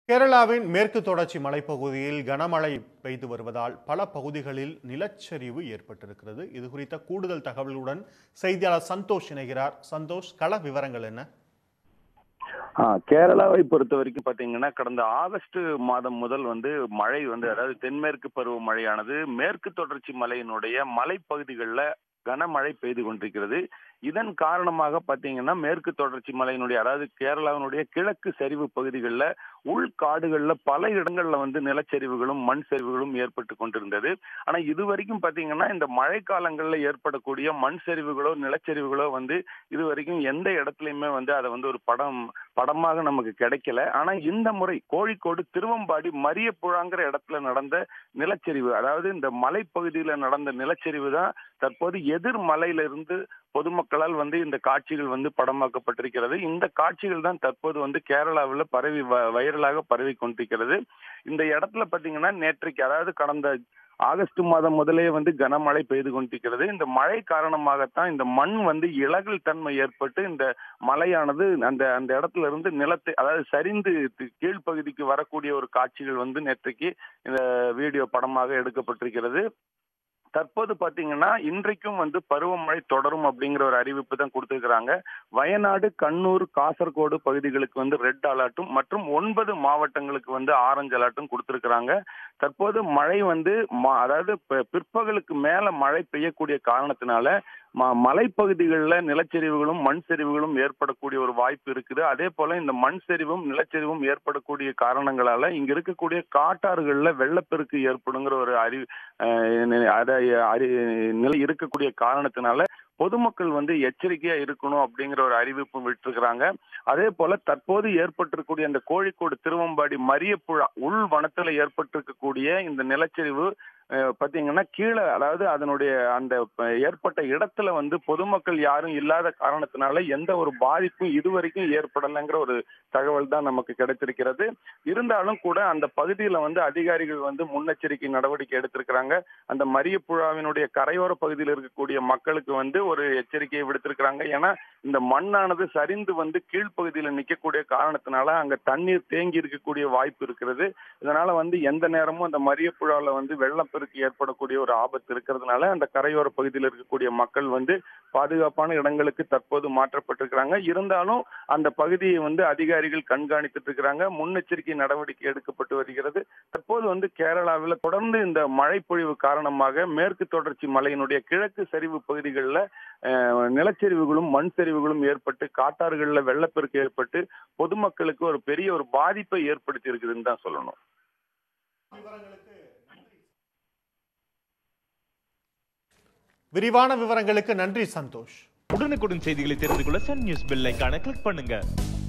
கேரளாவின் மேற்கு தொடர்ச்சி மலைப்பகுதியில் கனமழை பெய்து வருவதால் பல பகுதிகளில் நிலச்சரிவு ஏற்பட்டிருக்கிறது இது குறித்த கூடுதல் தகவலுடன் செய்தியாளர் சந்தோஷ் இணைகிறார் சந்தோஷ் கள விவரங்கள் என்ன ஆ, கேரளாவை பொறுத்த வரைக்கும் பாத்தீங்கன்னா கடந்த ஆகஸ்ட் மாதம் முதல் வந்து மழை வந்து அதாவது தென்மேற்கு பருவ மழையானது மேற்கு தொடர்ச்சி மலையினுடைய மலைப்பகுதிகளில் கனமழை பெய்து கொண்டிருக்கிறது இதன் காரணமாக பாத்தீங்கன்னா மேற்கு தொடர்ச்சி மலையினுடைய அதாவது கேரளாவினுடைய கிழக்கு சரிவு பகுதிகளில் உள்காடுகள்ல பல இடங்கள்ல வந்து நிலச்சரிவுகளும் மண் சரிவுகளும் ஏற்பட்டு கொண்டிருந்தது ஆனா இது வரைக்கும் பாத்தீங்கன்னா இந்த மழை காலங்கள்ல ஏற்படக்கூடிய மண் சரிவுகளோ நிலச்சரிவுகளோ வந்து இது வரைக்கும் எந்த இடத்துலயுமே வந்து அதை வந்து ஒரு படம் படமாக நமக்கு கிடைக்கல ஆனா இந்த முறை கோழிக்கோடு திருவம்பாடி மரியப்புழாங்கிற இடத்துல நடந்த நிலச்சரிவு அதாவது இந்த மலைப்பகுதியில நடந்த நிலச்சரிவு தான் தற்போது எதிர் மலையிலிருந்து பொதுமக்களால் வந்து இந்த காட்சிகள் வந்து படமாக்கப்பட்டிருக்கிறது இந்த காட்சிகள் தான் தற்போது வந்து கேரளாவில் பரவி வ- வைரலாக பரவி கொண்டிருக்கிறது இந்த இடத்துல பாத்தீங்கன்னா நேற்றைக்கு அதாவது கடந்த ஆகஸ்ட் மாதம் முதலே வந்து கனமழை பெய்து கொண்டிருக்கிறது இந்த மழை காரணமாகத்தான் இந்த மண் வந்து இளகல் தன்மை ஏற்பட்டு இந்த மலையானது அந்த அந்த இடத்துல இருந்து நிலத்தை அதாவது சரிந்து தி- கீழ்ப்பகுதிக்கு வரக்கூடிய ஒரு காட்சிகள் வந்து நேற்றைக்கு இந்த வீடியோ படமாக எடுக்கப்பட்டிருக்கிறது தற்போது பாத்தீங்கன்னா இன்றைக்கும் வந்து பருவமழை தொடரும் அப்படிங்கிற ஒரு அறிவிப்பு தான் கொடுத்திருக்கிறாங்க வயநாடு கண்ணூர் காசர்கோடு பகுதிகளுக்கு வந்து ரெட் அலர்ட்டும் மற்றும் ஒன்பது மாவட்டங்களுக்கு வந்து ஆரஞ்சு அலர்ட்டும் கொடுத்திருக்கிறாங்க தற்போது மழை வந்து ம- அதாவது ப- பிற்பகலுக்கு மேல மழை பெய்யக்கூடிய காரணத்தினால ம- மலைப்பகுதிகளில் நிலச்சரிவுகளும் மண் சரிவுகளும் ஏற்படக்கூடிய ஒரு வாய்ப்பு இருக்குது அதே போல இந்த மண் சரிவும் நிலச்சரிவும் ஏற்படக்கூடிய காரணங்களால இங்க இருக்கக்கூடிய காட்டாறுகள்ல வெள்ளப்பெருக்கு ஏற்படுங்கிற ஒரு அறிவு அஹ், அத அறி- நிலை இருக்கக்கூடிய காரணத்தினால பொதுமக்கள் வந்து எச்சரிக்கையா இருக்கணும் அப்படிங்கிற ஒரு அறிவிப்பு விட்டுருக்கிறாங்க அதே போல தற்போது ஏற்பட்டிருக்கக்கூடிய அந்த கோழிக்கோடு திருவம்பாடி மரியப்புழா உள் வனத்துல ஏற்பட்டிருக்கக்கூடிய இந்த நிலச்சரிவு அஹ், பாத்தீங்கன்னா கீழே அதாவது அதனுடைய அந்த அஹ், ஏற்பட்ட இடத்துல வந்து பொதுமக்கள் யாரும் இல்லாத காரணத்தினால எந்த ஒரு பாதிப்பும் இதுவரைக்கும் ஏற்படலைங்கிற ஒரு தகவல் தான் நமக்கு கிடைத்திருக்கிறது இருந்தாலும் கூட அந்த பகுதியில வந்து அதிகாரிகள் வந்து முன்னெச்சரிக்கை நடவடிக்கை எடுத்திருக்கிறாங்க அந்த மரியப்புழாவினுடைய கரையோர பகுதியில் இருக்கக்கூடிய மக்களுக்கு வந்து ஒரு எச்சரிக்கையை விடுத்திருக்கிறாங்க ஏன்னா இந்த மண்ணானது சரிந்து வந்து கீழ்ப்பகுதியில நிக்கக்கூடிய காரணத்தினால அங்க தண்ணீர் தேங்கி இருக்கக்கூடிய வாய்ப்பு இருக்கிறது இதனால வந்து எந்த நேரமும் அந்த மரியப்புழாவில் வந்து வெள்ளப்பெருக்கு ஏற்படக்கூடிய ஒரு ஆபத்து இருக்கிறதுனால அந்த கரையோர பகுதியில் இருக்கக்கூடிய மக்கள் வந்து பாதுகாப்பான இடங்களுக்கு தற்போது மாற்றப்பட்டிருக்கிறாங்க இருந்தாலும் அந்த பகுதியை வந்து அதிகாரிகள் கண்காணித்துட்டு இருக்கிறாங்க முன்னெச்சரிக்கை நடவடிக்கை எடுக்கப்பட்டு வருகிறது தற்போது வந்து கேரளாவில் தொடர்ந்து இந்த மழை பொழிவு காரணமாக மேற்கு தொடர்ச்சி மலையினுடைய கிழக்கு சரிவு பகுதிகளில் நிலச்சரிவுகளும் மண் சரிவுகளும் ஏற்பட்டு காட்டாறுகளில் வெள்ளப்பெருக்கு ஏற்பட்டு பொதுமக்களுக்கு ஒரு பெரிய ஒரு பாதிப்பை ஏற்படுத்தி இருக்குதுன்னு தான் சொல்லணும் விரிவான விவரங்களுக்கு நன்றி சந்தோஷ் உடனுக்குடன் செய்திகளை தெரிந்து கொள்ள சன் நியூஸ் பெல் ஐகானை கிளிக் பண்ணுங்க